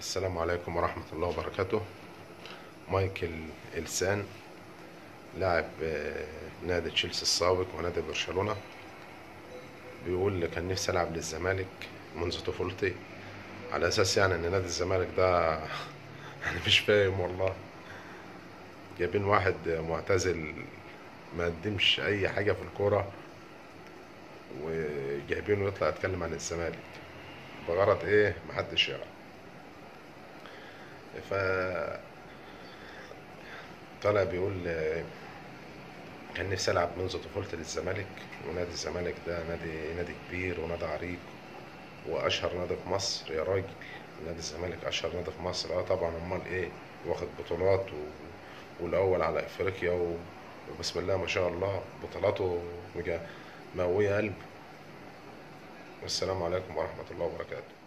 السلام عليكم ورحمة الله وبركاته مايكل إلسان لاعب آه، نادي تشيلسي السابق ونادي برشلونة بيقول كان نفسي ألعب للزمالك منذ طفولتي على أساس يعني إن نادي الزمالك ده أنا مش فاهم والله جايبين واحد معتزل ما قدمش أي حاجة في الكورة وجايبينه يطلع يتكلم عن الزمالك بغرض إيه محدش يعرف ف طالع بيقول آه، كان نفسي العب منذ طفولتي للزمالك ونادي الزمالك ده نادي نادي كبير ونادي عريق واشهر نادي في مصر يا راجل نادي الزمالك اشهر نادي في مصر اه طبعا امال ايه واخد بطولات و... والاول على افريقيا و... وبسم الله ما شاء الله بطولاته مجا- مقوية قلب والسلام عليكم ورحمة الله وبركاته